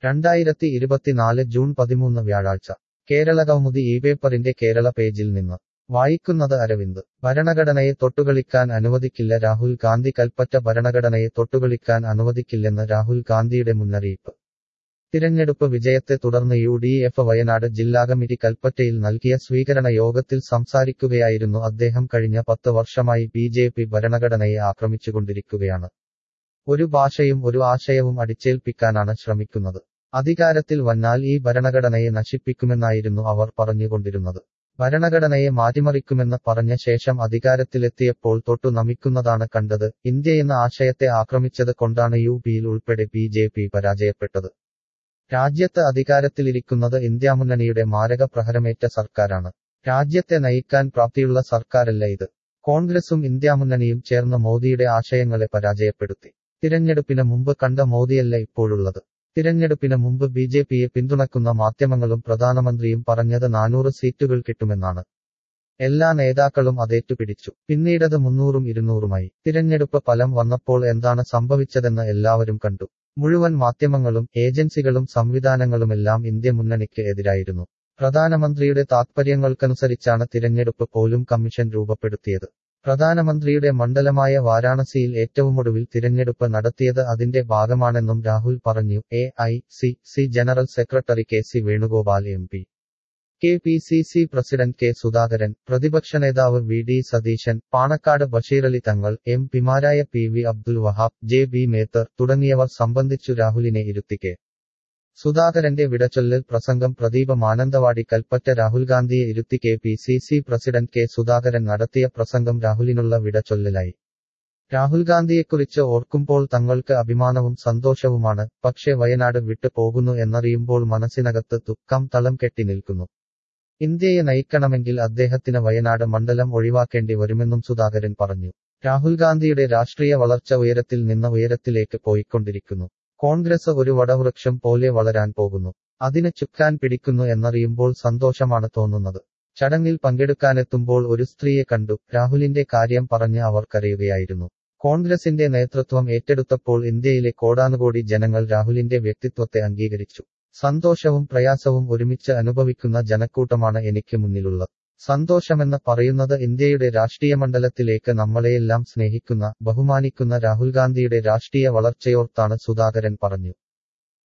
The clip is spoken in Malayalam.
രണ്ടായിരത്തി ഇരുപത്തിനാല് ജൂൺ പതിമൂന്ന് വ്യാഴാഴ്ച കേരള കൗമുദി ഈ പേപ്പറിന്റെ കേരള പേജിൽ നിന്ന് വായിക്കുന്നത് അരവിന്ദ് ഭരണഘടനയെ തൊട്ടുകളിക്കാൻ അനുവദിക്കില്ല രാഹുൽ ഗാന്ധി കൽപ്പറ്റ ഭരണഘടനയെ തൊട്ടുകളിക്കാൻ അനുവദിക്കില്ലെന്ന് രാഹുൽ ഗാന്ധിയുടെ മുന്നറിയിപ്പ് തിരഞ്ഞെടുപ്പ് വിജയത്തെ തുടർന്ന് യു ഡി എഫ് വയനാട് ജില്ലാ കമ്മിറ്റി കൽപ്പറ്റയിൽ നൽകിയ സ്വീകരണ യോഗത്തിൽ സംസാരിക്കുകയായിരുന്നു അദ്ദേഹം കഴിഞ്ഞ പത്ത് വർഷമായി ബി ജെ പി ഭരണഘടനയെ ആക്രമിച്ചുകൊണ്ടിരിക്കുകയാണ് ഒരു ഭാഷയും ഒരു ആശയവും അടിച്ചേൽപ്പിക്കാനാണ് ശ്രമിക്കുന്നത് അധികാരത്തിൽ വന്നാൽ ഈ ഭരണഘടനയെ നശിപ്പിക്കുമെന്നായിരുന്നു അവർ പറഞ്ഞുകൊണ്ടിരുന്നത് ഭരണഘടനയെ മാറ്റിമറിക്കുമെന്ന് പറഞ്ഞ ശേഷം അധികാരത്തിലെത്തിയപ്പോൾ തൊട്ടു നമിക്കുന്നതാണ് കണ്ടത് ഇന്ത്യയെന്ന ആശയത്തെ ആക്രമിച്ചത് കൊണ്ടാണ് യു പിയിൽ ഉൾപ്പെടെ ബി ജെ പി പരാജയപ്പെട്ടത് രാജ്യത്ത് അധികാരത്തിലിരിക്കുന്നത് ഇന്ത്യാമുന്നണിയുടെ മാരക പ്രഹരമേറ്റ സർക്കാരാണ് രാജ്യത്തെ നയിക്കാൻ പ്രാപ്തിയുള്ള സർക്കാരല്ല ഇത് കോൺഗ്രസും ഇന്ത്യാമുന്നണിയും ചേർന്ന് മോദിയുടെ ആശയങ്ങളെ പരാജയപ്പെടുത്തി തിരഞ്ഞെടുപ്പിന് മുമ്പ് കണ്ട മോദിയല്ല ഇപ്പോഴുള്ളത് തിരഞ്ഞെടുപ്പിന് മുമ്പ് ബി ജെ പിയെ പിന്തുണക്കുന്ന മാധ്യമങ്ങളും പ്രധാനമന്ത്രിയും പറഞ്ഞത് നാനൂറ് സീറ്റുകൾ കിട്ടുമെന്നാണ് എല്ലാ നേതാക്കളും അതേറ്റുപിടിച്ചു പിന്നീടത് മുന്നൂറും ഇരുന്നൂറുമായി തിരഞ്ഞെടുപ്പ് ഫലം വന്നപ്പോൾ എന്താണ് സംഭവിച്ചതെന്ന് എല്ലാവരും കണ്ടു മുഴുവൻ മാധ്യമങ്ങളും ഏജൻസികളും സംവിധാനങ്ങളുമെല്ലാം ഇന്ത്യ മുന്നണിക്ക് എതിരായിരുന്നു പ്രധാനമന്ത്രിയുടെ താത്പര്യങ്ങൾക്കനുസരിച്ചാണ് തിരഞ്ഞെടുപ്പ് പോലും കമ്മീഷൻ രൂപപ്പെടുത്തിയത് പ്രധാനമന്ത്രിയുടെ മണ്ഡലമായ വാരാണസിയിൽ ഏറ്റവുമൊടുവിൽ തിരഞ്ഞെടുപ്പ് നടത്തിയത് അതിന്റെ ഭാഗമാണെന്നും രാഹുൽ പറഞ്ഞു A I C C general secretary K C Venugopal M P K P C C president K Sudhakaran പ്രതിപക്ഷ നേതാവ് V D Satheesan Panakkad Basheerali Thangal M പിമാരായ P V Abdul Wahab J B Methar തുടങ്ങിയവർ സംബന്ധിച്ചു രാഹുലിനെ ഇരുത്തിക്കെ സുധാകരന്റെ വിടചൊല്ലൽ പ്രസംഗം പ്രദീപ മാനന്തവാടി കൽപ്പറ്റ രാഹുൽ ഗാന്ധിയെ ഇരുത്തി K P C C president K Sudhakaran നടത്തിയ പ്രസംഗം രാഹുലിനുള്ള വിടചൊല്ലലായി രാഹുൽ ഗാന്ധിയെക്കുറിച്ച് ഓർക്കുമ്പോൾ തങ്ങൾക്ക് അഭിമാനവും സന്തോഷവുമാണ് പക്ഷേ വയനാട് വിട്ടു പോകുന്നു എന്നറിയുമ്പോൾ മനസ്സിനകത്ത് ദുഃഖം തളം കെട്ടി നിൽക്കുന്നു ഇന്ത്യയെ നയിക്കണമെങ്കിൽ അദ്ദേഹത്തിന് വയനാട് മണ്ഡലം ഒഴിവാക്കേണ്ടി വരുമെന്നും സുധാകരൻ പറഞ്ഞു രാഹുൽ ഗാന്ധിയുടെ രാഷ്ട്രീയ വളർച്ച ഉയരത്തിൽ നിന്ന് ഉയരത്തിലേക്ക് പോയിക്കൊണ്ടിരിക്കുന്നു കോൺഗ്രസ് ഒരു വടവൃക്ഷം പോലെ വളരാൻ പോകുന്നു അതിന് ചുക്കാൻ പിടിക്കുന്നു എന്നറിയുമ്പോൾ സന്തോഷമാണ് തോന്നുന്നത് ചടങ്ങിൽ പങ്കെടുക്കാനെത്തുമ്പോൾ ഒരു സ്ത്രീയെ കണ്ടു രാഹുലിന്റെ കാര്യം പറഞ്ഞ് അവർ കരയുകയായിരുന്നു കോൺഗ്രസിന്റെ നേതൃത്വം ഏറ്റെടുത്തപ്പോൾ ഇന്ത്യയിലെ കോടാനുകോടി ജനങ്ങൾ രാഹുലിന്റെ വ്യക്തിത്വത്തെ അംഗീകരിച്ചു സന്തോഷവും പ്രയാസവും ഒരുമിച്ച് അനുഭവിക്കുന്ന ജനക്കൂട്ടമാണ് എനിക്ക് മുന്നിലുള്ളത് സന്തോഷമെന്ന് പറയുന്നത് ഇന്ത്യയുടെ രാഷ്ട്രീയ മണ്ഡലത്തിലേക്ക് നമ്മളെയെല്ലാം സ്നേഹിക്കുന്ന ബഹുമാനിക്കുന്ന രാഹുൽ ഗാന്ധിയുടെ രാഷ്ട്രീയ വളർച്ചയോർത്താണ് സുധാകരൻ പറഞ്ഞു